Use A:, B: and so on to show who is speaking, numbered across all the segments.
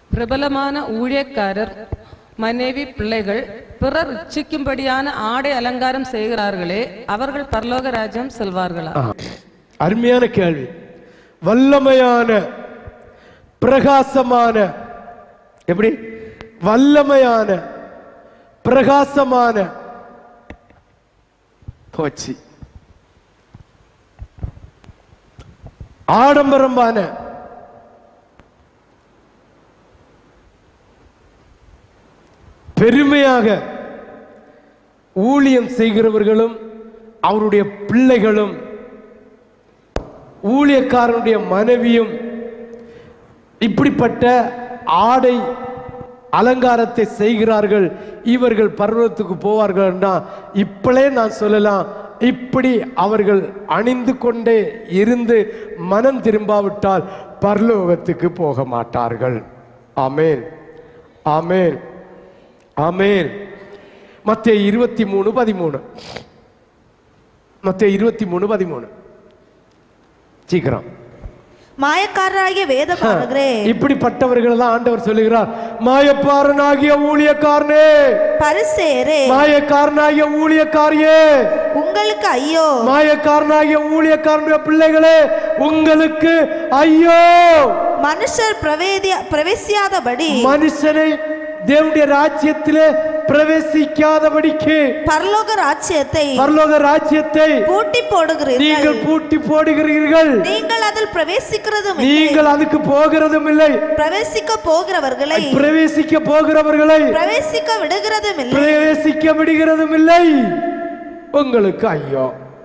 A: பிரபலமான ஊழியக்காரர் மனைவி பிள்ளைகள் பிறர் இச்சிக்கும்படியான ஆடை அலங்காரம் செய்கிறார்களே அவர்கள் பரலோக ராஜ்யம் செல்வார்களா
B: ஆ, அருமையான கேள்வி வல்லமையான பிரகாசமான எப்படி வல்லமையான பிரகாசமான போச்சு ஆடம்பரமான பெருமையாக ஊழியம் செய்கிறவர்களும் அவருடைய பிள்ளைகளும் ஊழியக்காரனுடைய மனைவியும் இப்படிப்பட்ட ஆடை அலங்காரத்தை செய்கிறார்கள் இவர்கள் பர்வதத்துக்கு போவார்கள்னா இப்பளே நான் சொல்லலாம் இப்படி அவர்கள் அணிந்து கொண்டே இருந்து மனம் திரும்பாவிட்டால் பரலோகத்துக்கு போக மாட்டார்கள் ஆமேன் ஆமேன் ஆமேன் மத்திய இருபத்தி மூணு பதிமூணு மத்திய இருபத்தி மூணு பதிமூணு சீக்கிரம்
C: மாயக்காரராகிய வேத பாருகிறே
B: இப்படிப்பட்டவர்கள் தான் ஆண்டவர் சொல்லுகிறார் மாயப்பாரனாகிய ஊழியக்காரனே
C: பரிசேரே
B: மாயக்காரனாகிய ஊழியக்காரியே
C: உங்களுக்கு ஐயோ
B: மாயக்காரனாகிய ஊழியக்காரனுடைய பிள்ளைகளே உங்களுக்கு ஐயோ
C: மனுஷர் பிரவேதிய பிரவேசியாதபடி
B: மனுஷனை தேவனுடைய ராஜ்யத்திலே பிரவேசிக்காதபடிக்கு
C: பரலோக ராஜ்யத்தை
B: பரலோக ராஜ்யத்தை
C: பூட்டி போடுகிறீர்கள்
B: நீங்கள் பூட்டி போடுகிறீர்கள்
C: நீங்கள் அதில் பிரவேசிக்கிறதும் இல்லை.
B: நீங்கள் அதுக்கு போகிறதும் இல்லை
C: பிரவேசிக்க போகிறவர்களை
B: பிரவேசிக்க போகிறவர்களை
C: பிரவேசிக்க விடுகிறதும் இல்லை
B: பிரவேசிக்க விடுகிறதும் இல்லை உங்களுக்கு ஐயோ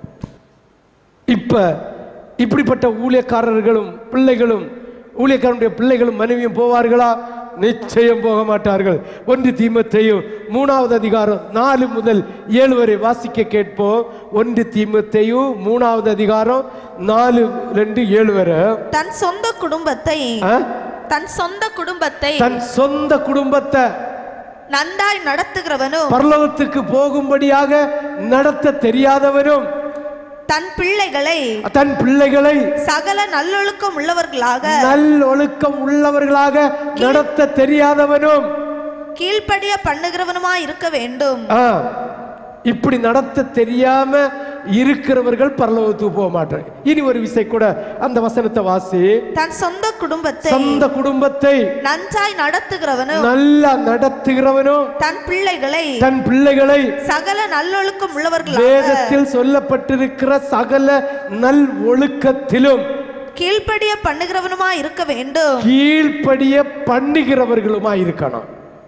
B: இப்ப இப்படிப்பட்ட ஊழியக்காரர்களும் பிள்ளைகளும் ஊழியக்காரனுடைய பிள்ளைகளும் மனைவியும் போவார்களா நிச்சயம் போக மாட்டார்கள் ஒன்று தீமத்தையும் மூணாவது அதிகாரம் நாலு முதல் ஏழு வரை வாசிக்க கேட்போம் ஒன்று தீமத்தையும் மூணாவது அதிகாரம் நாலு ரெண்டு ஏழு வரை
C: தன் சொந்த குடும்பத்தை
B: ஆ?
C: தன் சொந்த குடும்பத்தை
B: தன் சொந்த குடும்பத்தை
C: நன்றாய் நடத்துகிறவனும்
B: பரலோகத்துக்கு போகும்படியாக நடத்த தெரியாதவனும்
C: தன் பிள்ளைகளை
B: தன் பிள்ளைகளை
C: சகல நல்லொழுக்கம் உள்ளவர்களாக
B: நல்லொழுக்கம் உள்ளவர்களாக நடத்த தெரியாதவனும்
C: கீழ்ப்படிய பண்ணுகிறவனுமா இருக்க வேண்டும்
B: ஆ, இப்படி நடத்த தெரியாம இருக்கிறவர்கள் பரலோகத்துக்கு போக மாட்டாங்க இனி ஒரு விசை கூட அந்த வசனத்தை வாசி
C: தன் சொந்த குடும்பத்தை
B: சொந்த குடும்பத்தை
C: நன்றாய் நடத்துகிறவனும்
B: நல்லா நடத்துகிறவனும்
C: தன் பிள்ளைகளை
B: தன் பிள்ளைகளை
C: சகல நல்லொழுக்கம் உள்ளவர்களாக
B: வேதத்தில் சொல்லப்பட்டிருக்கிற சகல நல் ஒழுக்கத்திலும்
C: கீழ்ப்படிய பண்ணுகிறவனுமா இருக்க வேண்டும்
B: கீழ்ப்படிய பண்ணுகிறவர்களுமா இருக்கணும்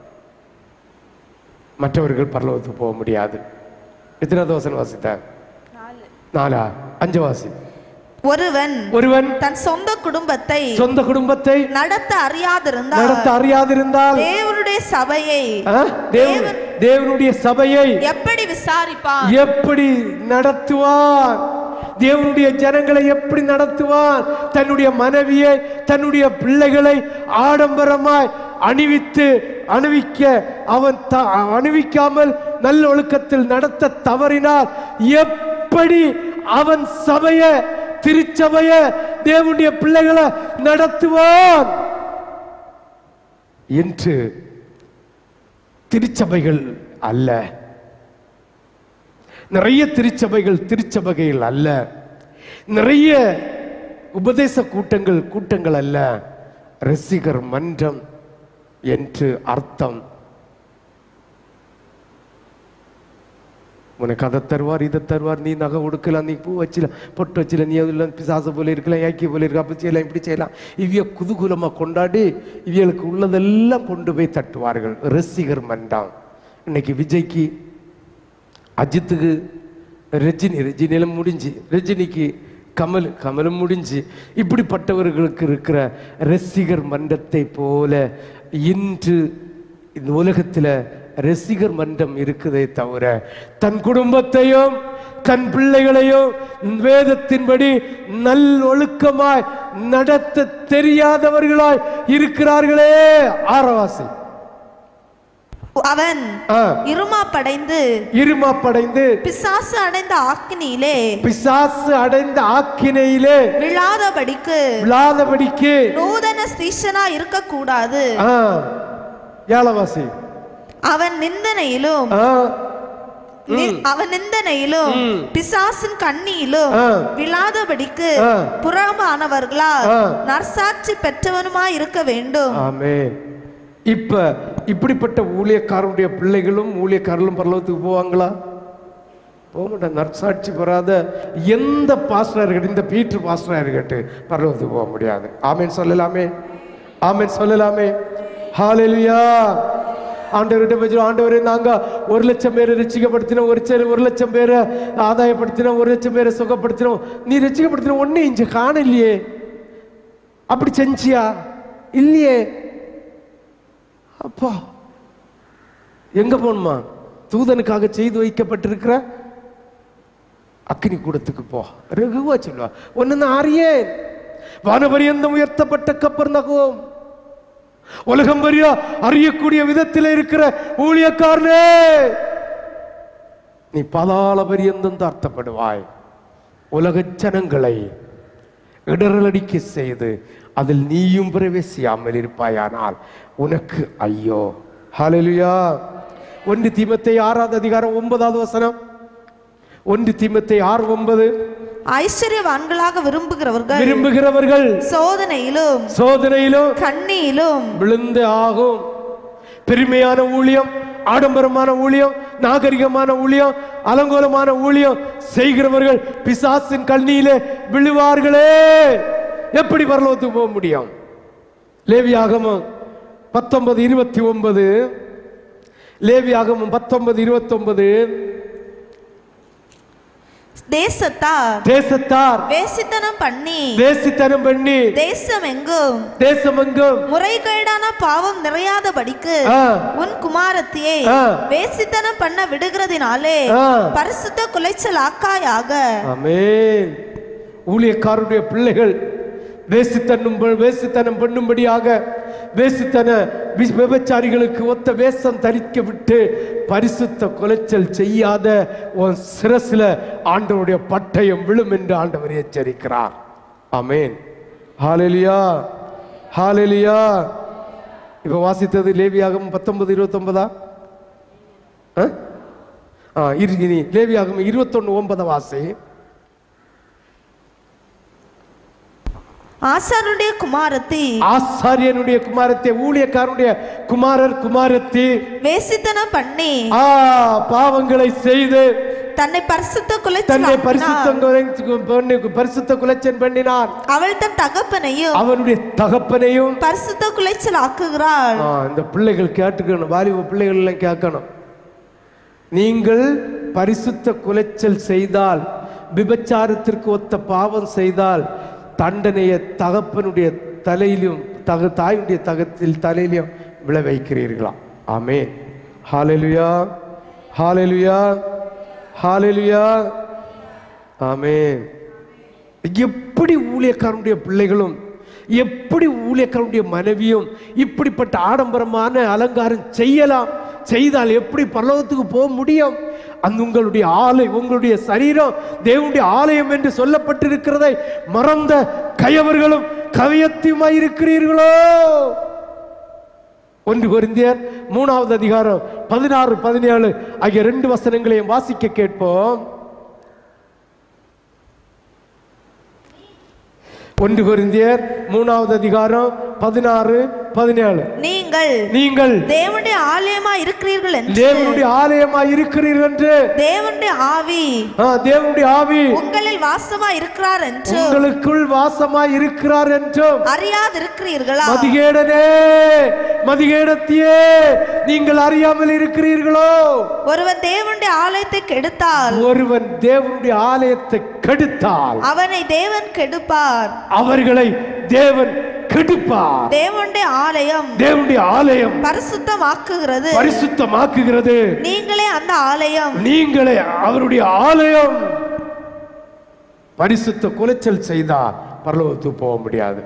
B: மற்றவர்கள் பரலோகத்துக்கு போக முடியாது எத்தனை தோசை வாசித்தார் நாலா அஞ்சு வாசி
C: ஒருவன்
B: ஒருவன்
C: தன் சொந்த குடும்பத்தை
B: சொந்த குடும்பத்தை
C: நடத்த அறியாதிருந்தால்
B: நடத்த அறியாதிருந்தால்
C: தேவனுடைய சபையை
B: ஆ, தேவ- தேவனுடைய சபையை
C: எப்படி விசாரிப்பான்
B: எப்படி நடத்துவான் தேவனுடைய ஜனங்களை எப்படி நடத்துவான் தன்னுடைய மனைவியை தன்னுடைய பிள்ளைகளை ஆடம்பரமாய் அணிவித்து அணிவிக்க அவன் த- அணிவிக்காமல் நல்ல ஒழுக்கத்தில் நடத்த தவறினால் எப்படி அவன் சபைய திருச்சபைய தேவனுடைய பிள்ளைகளை நடத்துவான் என்று திருச்சபைகள் அல்ல நிறைய திருச்சபைகள் திருச்சபைகள் அல்ல நிறைய உபதேச கூட்டங்கள் கூட்டங்கள் அல்ல ரசிகர் மன்றம் என்று அர்த்தம் உனக்கு அதை தருவார் இதை தருவார் நீ நகை உடுக்கலாம் நீ பூ வச்சிடலாம் பொட்டு வச்சிடலாம் நீ அதில் பிசாசு போல இருக்கலாம் ஏக்கி போல இருக்க அப்படி செய்யலாம் இப்படி செய்யலாம் இவிய குதூகூலமாக கொண்டாடி இவியலுக்கு உள்ளதெல்லாம் கொண்டு போய் தட்டுவார்கள் ரசிகர் மன்றம் இன்னைக்கு விஜய்க்கு அஜித்துக்கு ரஜினி ரஜினியில முடிஞ்சு ரஜினிக்கு கமல் கமலும் முடிஞ்சு இப்படிப்பட்டவர்களுக்கு இருக்கிற ரசிகர் மன்றத்தை போல இன்று இந்த உலகத்தில் ரசிகர் மன்றம் இருக்குதே தவிர தன் குடும்பத்தையும் தன் பிள்ளைகளையும் வேதத்தின்படி நல்லொழுக்கமாய் நடத்த தெரியாதவர்களாய் இருக்கிறார்களே ஆரவாசி
C: அவன்
B: ஆ,
C: இருமாப்படைந்து
B: இருமாப்படைந்து
C: பிசாசு அடைந்த ஆக்கினியிலே
B: பிசாசு அடைந்த ஆக்கினையிலே
C: விழாதபடிக்கு
B: விழாதபடிக்கு
C: நூதன ஸ்தீஷனா இருக்கக்கூடாது
B: ஆ, ஏழவாசி
C: அவன் நிந்தனையிலும்
B: ஆ,
C: நி- அவன் நிந்தனையிலும் பிசாசின் கண்ணியிலும்
B: ஆ.
C: விழாதபடிக்கு
B: ஆ.
C: புறமானவர்களால்
B: ஆ.
C: நற்சாட்சி பெற்றவனுமாய் இருக்க வேண்டும்
B: ஆமென் இப்ப இப்படிப்பட்ட ஊழியக்காரனுடைய பிள்ளைகளும் ஊழியக்காரர்களும் பரலோகத்துக்கு போவாங்களா போக மாட்டாங்க நற்சாட்சி பெறாத எந்த பாஸ்டரா இருக்கட்டும் இந்த பீட்டர் பாஸ்டரா இருக்கட்டும் பரலோகத்துக்கு போக முடியாது ஆமென் சொல்லலாமே ஆமென் சொல்லலாமே ஹalleluya ஆண்டவர்கிட்ட பேசுறோம் ஆண்டவரே நாங்க ஒரு லட்சம் பேரை ரசிக்கப்படுத்தினோம் ஒரு சரி ஒரு லட்சம் பேரை ஆதாயப்படுத்தினோம் ஒரு லட்சம் பேரை சுகப்படுத்தினோம் நீ ரசிக்கப்படுத்தின ஒண்ணு இங்க காணலையே அப்படி செஞ்சியா இல்லையே அப்பா எங்க போகணுமா தூதனுக்காக செய்து வைக்கப்பட்டிருக்கிற அக்னி கூடத்துக்கு போ ரகுவா சொல்லுவா ஒன்னு அறியே வானபரியந்தம் உயர்த்தப்பட்ட கப்பர் நகும் உலகம் வரியா அறியக்கூடிய விதத்தில் இருக்கிற ஊழியக்காரனே நீ பதாள பரியந்தம் தாழ்த்தப்படுவாய் உலக ஜனங்களை இடரலடிக்க செய்து அதில் நீயும் பிரவேசியாமல் இருப்பாயானால் உனக்கு ஐயோ ஹalleluya ஒன்று தீமத்தை ஆறாவது அதிகாரம் ஒன்பதாவது வசனம் ஒன்று தீமத்தை ஆறு ஒன்பது
C: ஐஸ்வர்யவான்களாக விரும்புகிறவர்கள்
B: விரும்புகிறவர்கள்
C: சோதனையிலும்
B: சோதனையிலும்
C: கண்ணியிலும்
B: விழுந்து ஆகும் பெருமையான ஊழியம் ஆடம்பரமான ஊழியம் நாகரிகமான ஊழியம் அலங்கோலமான ஊழியம் செய்கிறவர்கள் பிசாசின் கண்ணியிலே விழுவார்களே எப்படி பரலோகத்துக்கு போக முடியும் லேவியாகமம் பத்தொன்பது இருபத்தி ஒன்பது லேவியாகமம் பத்தொன்பது இருபத்தி ஒன்பது
C: தேசத்தார்
B: தேசத்தார்
C: வேசித்தனம் பண்ணி
B: தேசித்தனம் பண்ணி
C: தேசம் எங்கும்
B: தேசமெங்கும்
C: முறைகேடான பாவம் நிறையாதபடிக்கு
B: ஆ.
C: உன் குமாரத்தியை
B: ஆ.
C: வேசித்தனம் பண்ண விடுகிறதினாலே
B: ஆ.
C: பரிசுத்த குலைச்சல் ஆக்காயாக
B: ஆமென் ஊழியக்காரருடைய பிள்ளைகள் வேசித்தனம் வேசித்தனம் பண்ணும்படியாக வேசித்தன வி- விபச்சாரிகளுக்கு ஒத்த வேஷம் தரிக்க விட்டு பரிசுத்த குலைச்சல் செய்யாத உன் சிரசில ஆண்டவருடைய பட்டயம் விழும் என்று ஆண்டவர் எச்சரிக்கிறார் ஆமென் ஹalleluya ஹalleluya இப்ப வாசித்தது லேவியாகம் பத்தொன்பது இருபத்தொன்பதா ஆ? ஆ இரு இனி லேவியாகம் இருபத்தொன்னு ஒன்பதை வாசி
C: ஆசாருடைய குமாரத்தி
B: ஆசாரியனுடைய குமாரத்தை ஊழியக்காரனுடைய குமாரர் குமாரத்தி
C: வேசித்தனம் பண்ணி
B: ஆ பாவங்களை செய்து
C: தன்னை பரிசுத்த குலைச்சல்
B: தன்னை
C: ஆக்கினாள்.
B: பரிசுத்தம் குலை- பண்ணி- பரிசுத்த குலைச்சன் பண்ணினான்
C: அவள் தன் தகப்பனையும்
B: அவனுடைய தகப்பனையும்
C: பரிசுத்த குலைச்சல் ஆக்குகிறாள்
B: ஆ, இந்த பிள்ளைகள் கேட்டுக்கணும் வாலிப பிள்ளைகள் எல்லாம் கேட்கணும் நீங்கள் பரிசுத்த குலைச்சல் செய்தால் விபச்சாரத்திற்கு ஒத்த பாவம் செய்தால் தண்டனையை தகப்பனுடைய தலையிலும் தக தாயுடைய தகத்தில் தலையிலும் விழ வைக்கிறீர்களாம் ஆமென் ஹalleluya ஹalleluya ஹalleluya ஆமென் எப்படி ஊழியக்காரனுடைய பிள்ளைகளும் எப்படி ஊழியக்காரனுடைய மனைவியும் இப்படிப்பட்ட ஆடம்பரமான அலங்காரம் செய்யலாம் செய்தால் எப்படி பரலோகத்துக்கு போக முடியும் அந்த உங்களுடைய ஆலை உங்களுடைய சரீரம் தேவனுடைய ஆலயம் என்று சொல்லப்பட்டிருக்கிறதை மறந்த கயவர்களும் கவியத்தியுமாய் இருக்கிறீர்களோ ஒன்று கொரிந்தியர் மூணாவது அதிகாரம் பதினாறு பதினேழு ஆகிய ரெண்டு வசனங்களையும் வாசிக்க கேட்போம் ஒன்று கொரிந்தியர் மூணாவது அதிகாரம் பதினாறு பதினேழு
C: நீங்கள்
B: நீங்கள்
C: தேவனுடைய ஆலயமா இருக்கிறீர்கள் என்று
B: தேவனுடைய ஆலயமா இருக்கிறீர்கள் என்று
C: தேவனுடைய ஆவி
B: ஆ, தேவனுடைய ஆவி
C: உங்களில் வாசமா இருக்கிறார் என்று
B: உங்களுக்குள் வாசமா இருக்கிறார் என்றும்
C: அறியாதிருக்கிறீர்களா
B: மதிகேடனே மதிகேடத்தியே நீங்கள் அறியாமல் இருக்கிறீர்களோ
C: ஒருவன் தேவனுடைய ஆலயத்தை கெடுத்தால்
B: ஒருவன் தேவனுடைய ஆலயத்தை கெடுத்தால்
C: அவனை தேவன் கெடுப்பார்
B: அவர்களை தேவன் கெடுப்பார்
C: தேவனுடைய ஆலயம்
B: தேவனுடைய ஆலயம்
C: பரிசுத்தமாக்குகிறது
B: பரிசுத்தமாக்குகிறது
C: நீங்களே அந்த ஆலயம்
B: நீங்களே அவருடைய ஆலயம் பரிசுத்த குலைச்சல் செய்தா பரலோகத்துக்கு போக முடியாது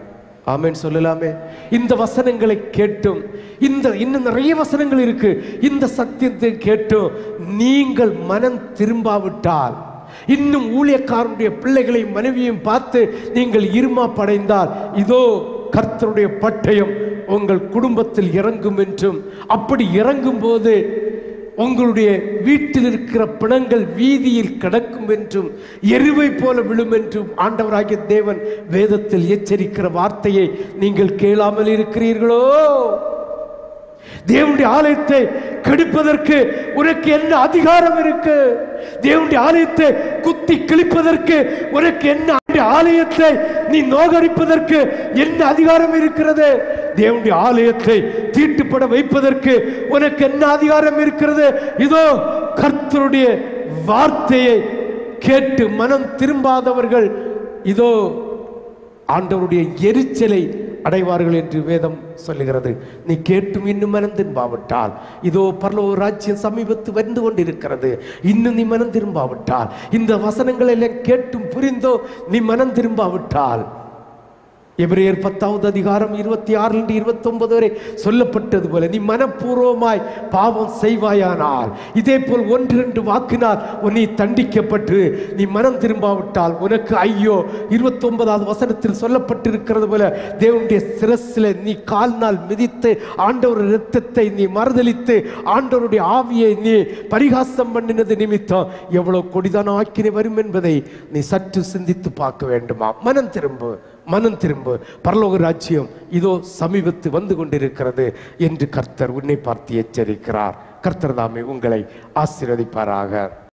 B: ஆமென் சொல்லலாமே இந்த வசனங்களை கேட்டும் இந்த இன்னும் நிறைய வசனங்கள் இருக்கு இந்த சத்தியத்தை கேட்டும் நீங்கள் மனம் திரும்பாவிட்டால் இன்னும் ஊழியக்காரனுடைய பிள்ளைகளையும் மனைவியும் பார்த்து நீங்கள் இருமா படைந்தால் இதோ கர்த்தருடைய பட்டயம் உங்கள் குடும்பத்தில் இறங்கும் என்றும் அப்படி இறங்கும் போது உங்களுடைய வீட்டில் இருக்கிற பிணங்கள் வீதியில் கிடக்கும் என்றும் எருவை போல விழும் என்றும் ஆண்டவராகிய தேவன் வேதத்தில் எச்சரிக்கிற வார்த்தையை நீங்கள் கேளாமல் இருக்கிறீர்களோ தேவனுடைய ஆலயத்தை கெடுப்பதற்கு உனக்கு என்ன அதிகாரம் இருக்கு தேவனுடைய ஆலயத்தை குத்தி கிழிப்பதற்கு உனக்கு என்ன ஆண்டுடைய ஆலயத்தை நீ நோகடிப்பதற்கு என்ன அதிகாரம் இருக்கிறது தேவனுடைய ஆலயத்தை தீட்டுப்பட வைப்பதற்கு உனக்கு என்ன அதிகாரம் இருக்கிறது இதோ கர்த்தருடைய வார்த்தையை கேட்டு மனம் திரும்பாதவர்கள் இதோ ஆண்டவருடைய எரிச்சலை அடைவார்கள் என்று வேதம் சொல்லுகிறது நீ கேட்டும் இன்னும் மனம் திரும்பாவிட்டால் இதோ பரலோக ராஜ்யம் சமீபத்து வந்து கொண்டிருக்கிறது இன்னும் நீ மனம் திரும்பாவிட்டால் இந்த வசனங்களை எல்லாம் கேட்டும் புரிந்தோ நீ மனம் திரும்பாவிட்டால் எபிரேயர் பத்தாவது அதிகாரம் இருபத்தி ஆறிலிருந்து இருபத்தி ஒன்பது வரை சொல்லப்பட்டது போல நீ மனப்பூர்வமாய் பாவம் செய்வாயானால் இதே போல் ஒன்று ரெண்டு வாக்கினால் நீ தண்டிக்கப்பட்டு நீ மனம் திரும்பாவிட்டால் உனக்கு ஐயோ இருபத்தி ஒன்பதாவது வசனத்தில் சொல்லப்பட்டிருக்கிறது போல தேவனுடைய சிரசில் நீ கால் நாள் மிதித்து ஆண்டவர் இரத்தத்தை நீ மறுதலித்து ஆண்டவருடைய ஆவியை நீ பரிகாசம் பண்ணினது நிமித்தம் எவ்வளவு கொடிதான ஆக்கினை வரும் என்பதை நீ சற்று சிந்தித்து பார்க்க வேண்டுமா மனம் திரும்பு மனம் திரும்பு பரலோக ராஜ்யம் இதோ சமீபத்து வந்து கொண்டிருக்கிறது என்று கர்த்தர் உன்னை பார்த்து எச்சரிக்கிறார் கர்த்தர் தாமே உங்களை ஆசீர்வதிப்பாராக